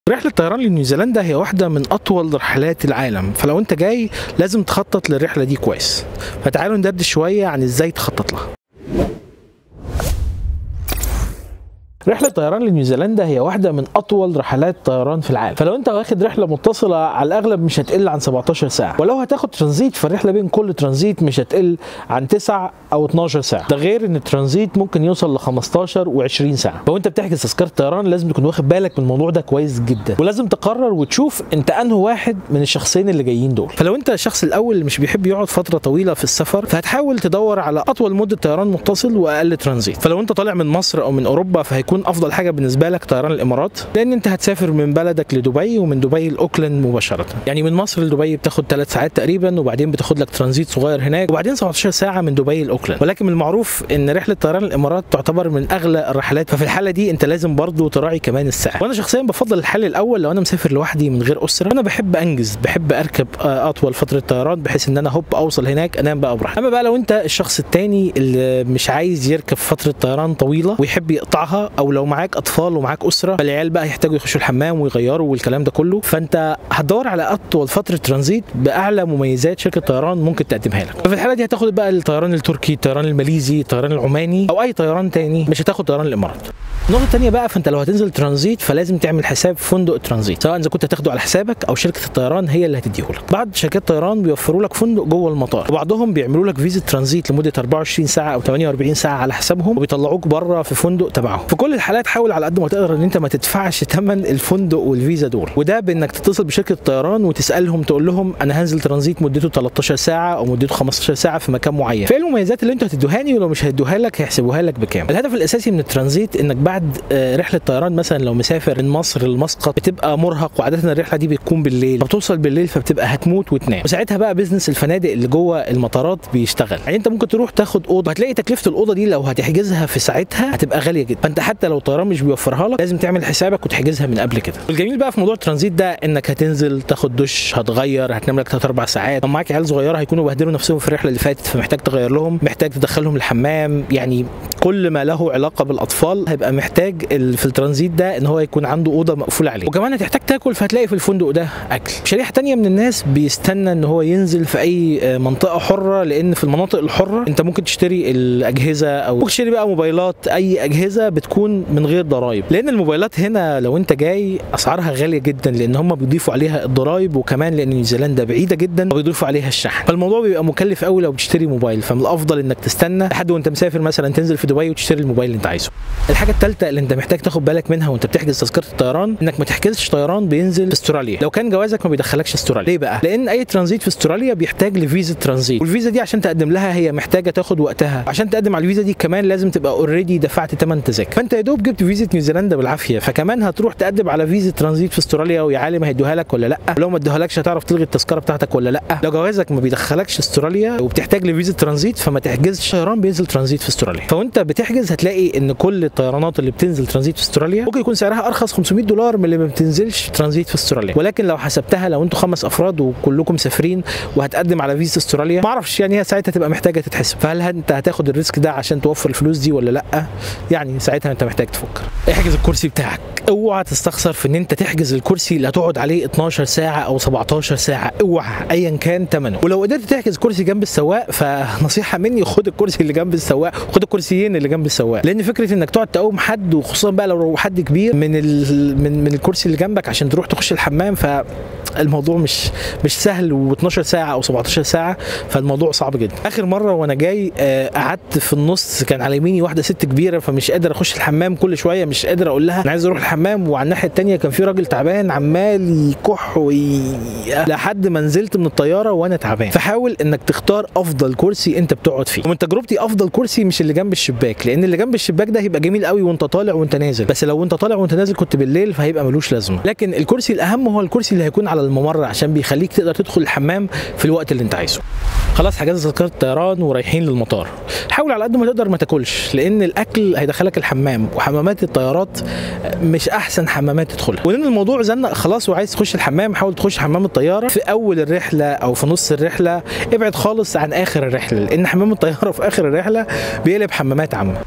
رحلة طيران لنيوزيلندا هي واحدة من أطول رحلات العالم فلو أنت جاي لازم تخطط للرحلة دي كويس فتعالوا ندردش شوية عن إزاي تخطط لها رحلة طيران لنيوزيلندا هي واحدة من أطول رحلات طيران في العالم، فلو أنت واخد رحلة متصلة على الأغلب مش هتقل عن 17 ساعة، ولو هتاخد ترانزيت فالرحلة بين كل ترانزيت مش هتقل عن 9 أو 12 ساعة، ده غير إن الترانزيت ممكن يوصل ل 15 و20 ساعة، فوأنت بتحجز تذكرة طيران لازم تكون واخد بالك من الموضوع ده كويس جدا، ولازم تقرر وتشوف أنت أنهي واحد من الشخصين اللي جايين دول، فلو أنت الشخص الأول اللي مش بيحب يقعد فترة طويلة في السفر فهتحاول تدور على أطول مدة طيران متصل وأقل ترانزيت، فلو أنت طالع من مصر أو من أوروبا فهيكون أفضل حاجة بالنسبة لك طيران الامارات لان انت هتسافر من بلدك لدبي ومن دبي لاوكلاند مباشره يعني من مصر لدبي بتاخد ثلاث ساعات تقريبا وبعدين بتاخد لك ترانزيت صغير هناك وبعدين 17 ساعه من دبي لاوكلاند ولكن من المعروف ان رحله طيران الامارات تعتبر من اغلى الرحلات ففي الحاله دي انت لازم برضو تراعي كمان الساعه وانا شخصيا بفضل الحل الاول لو انا مسافر لوحدي من غير اسره انا بحب انجز بحب اركب اطول فتره طيران بحيث ان انا هوب اوصل هناك انام بقى براحتي اما بقى لو انت الشخص الثاني اللي مش عايز يركب فتره طيران طويله ويحب يقطعها او لو معاك اطفال ومعاك اسره فالعيال بقى يحتاجوا يخشوا الحمام ويغيروا والكلام ده كله فانت هتدور على اطول فتره ترانزيت باعلى مميزات شركه طيران ممكن تقدمها لك ففي الحاله دي هتاخد بقى الطيران التركي الطيران الماليزي الطيران العماني او اي طيران تاني مش هتاخد طيران الامارات النقطة الثانية بقى فانت لو هتنزل ترانزيت فلازم تعمل حساب فندق الترانزيت سواء اذا كنت هتاخده على حسابك او شركة الطيران هي اللي هتديه لك بعض شركات الطيران بيوفروا لك فندق جوه المطار وبعضهم بيعملوا لك فيزا ترانزيت لمدة 24 ساعة او 48 ساعة على حسابهم وبيطلعوك بره في فندق تبعهم في كل الحالات حاول على قد ما تقدر ان انت ما تدفعش ثمن الفندق والفيزا دول وده بانك تتصل بشركة الطيران وتسالهم تقول لهم انا هنزل ترانزيت مدته 13 ساعة او مدته 15 ساعة في مكان معين فايه المميزات اللي انتوا هتدوهاني ولو مش هيدوها لك هيحسبوها لك بكام الهدف الاساسي من الترانزيت انك بعد رحله طيران مثلا لو مسافر من مصر لمسقط بتبقى مرهق وعاده الرحله دي بتكون بالليل فبتوصل بالليل فبتبقى هتموت وتنام وساعتها بقى بيزنس الفنادق اللي جوه المطارات بيشتغل يعني انت ممكن تروح تاخد اوضه هتلاقي تكلفه الاوضه دي لو هتحجزها في ساعتها هتبقى غاليه جدا فانت حتى لو الطيران مش بيوفرها لك لازم تعمل حسابك وتحجزها من قبل كده والجميل بقى في موضوع الترانزيت ده انك هتنزل تاخد دش هتغير هتنام لك 3 4 ساعات لو معاك عيال صغيره هيكونوا بهدلوا نفسهم في الرحله اللي فاتت فمحتاج تغير لهم محتاج تدخلهم الحمام يعني كل ما له علاقه بالاطفال هيبقى محتاج في الترانزيت ده ان هو يكون عنده اوضه مقفول عليه وكمان هتحتاج تاكل فهتلاقي في الفندق ده اكل شريحه تانية من الناس بيستنى ان هو ينزل في اي منطقه حره لان في المناطق الحره انت ممكن تشتري الاجهزه او ممكن تشتري بقى موبايلات اي اجهزه بتكون من غير ضرائب لان الموبايلات هنا لو انت جاي اسعارها غاليه جدا لان هم بيضيفوا عليها الضرائب وكمان لان نيوزيلندا بعيده جدا وبيضيفوا عليها الشحن فالموضوع بيبقى مكلف قوي لو بتشتري موبايل فمن الافضل انك تستنى لحد وانت مسافر مثلا تنزل في دبي وتشتري الموبايل اللي انت عايزه الحاجه الثالثه اللي انت محتاج تاخد بالك منها وانت بتحجز تذكره الطيران انك ما تحجزش طيران بينزل في استراليا لو كان جوازك ما بيدخلكش استراليا ليه بقى لان اي ترانزيت في استراليا بيحتاج لفيزا ترانزيت والفيزا دي عشان تقدم لها هي محتاجه تاخد وقتها عشان تقدم على الفيزا دي كمان لازم تبقى اوريدي دفعت ثمن تذاكر فانت يا دوب جبت فيزا نيوزيلندا بالعافيه فكمان هتروح تقدم على فيزا ترانزيت في استراليا ويا عالم هيدوها لك ولا لا لو ما ادوهالكش هتعرف تلغي التذكره بتاعتك ولا لا لو جوازك ما بيدخلكش استراليا وبتحتاج لفيزا ترانزيت فما تحجزش طيران بينزل ترانزيت في استراليا فوانت بتحجز هتلاقي ان كل الطيرانات اللي بتنزل ترانزيت في استراليا ممكن يكون سعرها ارخص 500 دولار من اللي ما بتنزلش ترانزيت في استراليا ولكن لو حسبتها لو انتوا خمس افراد وكلكم مسافرين وهتقدم على فيزا استراليا ما اعرفش يعني هي ساعتها تبقى محتاجه تتحسب فهل انت هتاخد الريسك ده عشان توفر الفلوس دي ولا لا يعني ساعتها انت محتاج تفكر احجز الكرسي بتاعك اوعى تستخسر في ان انت تحجز الكرسي اللي هتقعد عليه 12 ساعه او 17 ساعه اوعى ايا كان ثمنه ولو قدرت تحجز كرسي جنب السواق فنصيحه مني خد الكرسي اللي جنب السواق خد الكرسيين اللي جنب السواق لان فكره انك تقعد تقوم حد وخصوصا بقى لو حد كبير من ال... من من الكرسي اللي جنبك عشان تروح تخش الحمام فالموضوع مش مش سهل و12 ساعه او 17 ساعه فالموضوع صعب جدا اخر مره وانا جاي قعدت في النص كان على يميني واحده ست كبيره فمش قادر اخش الحمام كل شويه مش قادر اقول لها انا عايز اروح الحمام وعلى الناحيه الثانيه كان في راجل تعبان عمال يكح وي... لحد ما نزلت من الطياره وانا تعبان فحاول انك تختار افضل كرسي انت بتقعد فيه ومن تجربتي افضل كرسي مش اللي جنب الشباك لان اللي جنب الشباك ده هيبقى جميل قوي وانت طالع وانت نازل بس لو انت طالع وانت نازل كنت بالليل فهيبقى ملوش لازمه لكن الكرسي الاهم هو الكرسي اللي هيكون على الممر عشان بيخليك تقدر تدخل الحمام في الوقت اللي انت عايزه خلاص حجزت تذكره الطيران ورايحين للمطار حاول على قد ما تقدر ما تاكلش لان الاكل هيدخلك الحمام وحمامات الطيارات مش احسن حمامات تدخلها ولان الموضوع زنق خلاص وعايز تخش الحمام حاول تخش حمام الطياره في اول الرحله او في نص الرحله ابعد خالص عن اخر الرحله لان حمام الطياره في اخر الرحله بيقلب حمامات عامه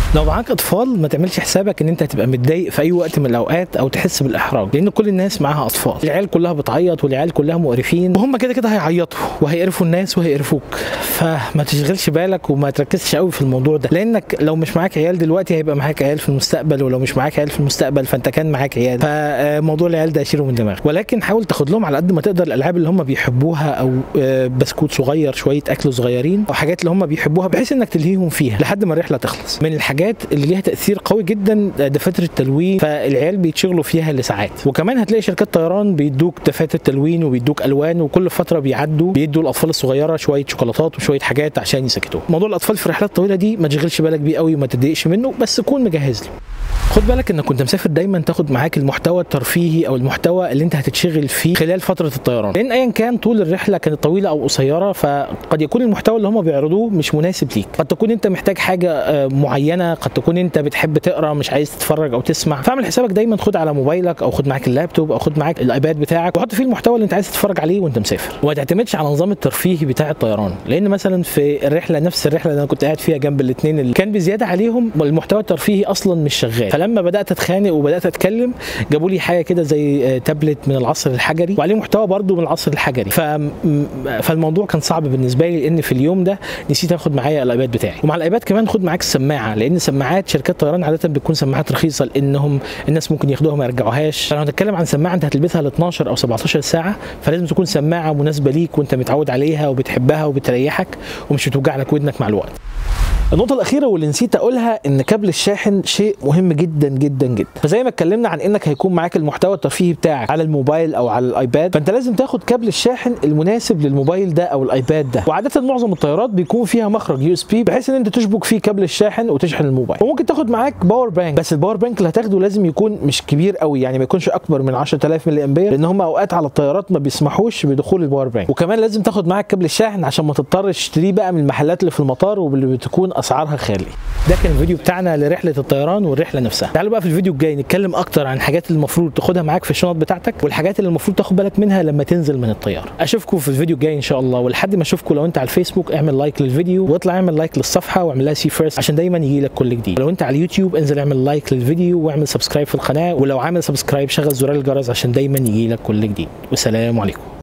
لو معاك اطفال ما تعملش حسابك ان انت هتبقى متضايق في اي وقت من الاوقات او تحس بالاحراج لان كل الناس معاها اطفال العيال كلها بتعيط والعيال كلها مقرفين وهم كده كده هيعيطوا وهيقرفوا الناس وهيقرفوك فما تشغلش بالك وما تركزش قوي في الموضوع ده لانك لو مش معاك عيال دلوقتي هيبقى معاك عيال في المستقبل ولو مش معاك عيال في المستقبل فانت كان معاك عيال فموضوع العيال ده اشيله من دماغك ولكن حاول تاخد لهم على قد ما تقدر الالعاب اللي هم بيحبوها او آه، بسكوت صغير شويه اكل صغيرين او حاجات اللي هم بيحبوها بحيث انك تلهيهم فيها لحد ما الرحله تخلص من الحاجات اللي ليها تاثير قوي جدا دفاتر التلوين فالعيال بيتشغلوا فيها لساعات وكمان هتلاقي شركات طيران بيدوك دفاتر تلوين وبيدوك الوان وكل فتره بيعدوا بيدوا الاطفال الصغيره شويه شوكولاتات وشويه حاجات عشان يسكتوهم موضوع الاطفال في الرحلات الطويله دي ما تشغلش بالك بيه قوي وما تتضايقش منه بس كون مجهز له خد بالك انك كنت مسافر دايما تاخد معاك المحتوى الترفيهي او المحتوى اللي انت هتتشغل فيه خلال فتره الطيران لان ايا كان طول الرحله كانت طويله او قصيره فقد يكون المحتوى اللي هم بيعرضوه مش مناسب ليك قد تكون انت محتاج حاجه آه، معينه قد تكون انت بتحب تقرا مش عايز تتفرج او تسمع فاعمل حسابك دايما خد على موبايلك او خد معاك اللابتوب او خد معاك الايباد بتاعك وحط فيه المحتوى اللي انت عايز تتفرج عليه وانت مسافر وما تعتمدش على نظام الترفيهي بتاع الطيران لان مثلا في الرحله نفس الرحله اللي انا كنت قاعد فيها جنب الاثنين اللي كان بزياده عليهم المحتوى الترفيهي اصلا مش شغال فلما بدات اتخانق وبدات اتكلم جابوا لي حاجه كده زي آه، تابلت من العصر الحجري وعليه محتوى برضو من العصر الحجري ف... م- فالموضوع كان صعب بالنسبه لي لان في اليوم ده نسيت اخد معايا الايباد بتاعي ومع الايباد كمان خد معاك السماعه لان سماعات شركات الطيران عاده بتكون سماعات رخيصه لانهم الناس ممكن ياخدوها ما يرجعوهاش فلو هنتكلم عن سماعه انت هتلبسها ل 12 او 17 ساعه فلازم تكون سماعه مناسبه ليك وانت متعود عليها وبتحبها وبتريحك ومش بتوجع لك ودنك مع الوقت النقطة الأخيرة واللي نسيت أقولها إن كابل الشاحن شيء مهم جدا جدا جدا، فزي ما اتكلمنا عن إنك هيكون معاك المحتوى الترفيهي بتاعك على الموبايل أو على الأيباد، فأنت لازم تاخد كابل الشاحن المناسب للموبايل ده أو الأيباد ده، وعادة معظم الطيارات بيكون فيها مخرج يو اس بي بحيث إن أنت تشبك فيه كابل الشاحن وتشحن الموبايل، وممكن تاخد معاك باور بانك، بس الباور بانك اللي هتاخده لازم يكون مش كبير قوي يعني ما يكونش أكبر من 10000 ملي أمبير لأن هم أوقات على الطيارات ما بيسمحوش بدخول الباور بانك، وكمان لازم تاخد معاك كابل الشاحن عشان ما تضطرش تشتريه بقى من المحلات اللي في المطار واللي بتكون أسعارها خالية. ده كان الفيديو بتاعنا لرحله الطيران والرحله نفسها تعالوا بقى في الفيديو الجاي نتكلم اكتر عن الحاجات اللي المفروض تاخدها معاك في الشنط بتاعتك والحاجات اللي المفروض تاخد بالك منها لما تنزل من الطياره اشوفكم في الفيديو الجاي ان شاء الله ولحد ما اشوفكم لو انت على الفيسبوك اعمل لايك للفيديو واطلع اعمل لايك للصفحه واعمل لها سي فيرست عشان دايما يجي لك كل جديد لو انت على اليوتيوب انزل اعمل لايك للفيديو واعمل سبسكرايب في القناه ولو عامل سبسكرايب شغل زرار الجرس عشان دايما يجي لك كل جديد والسلام عليكم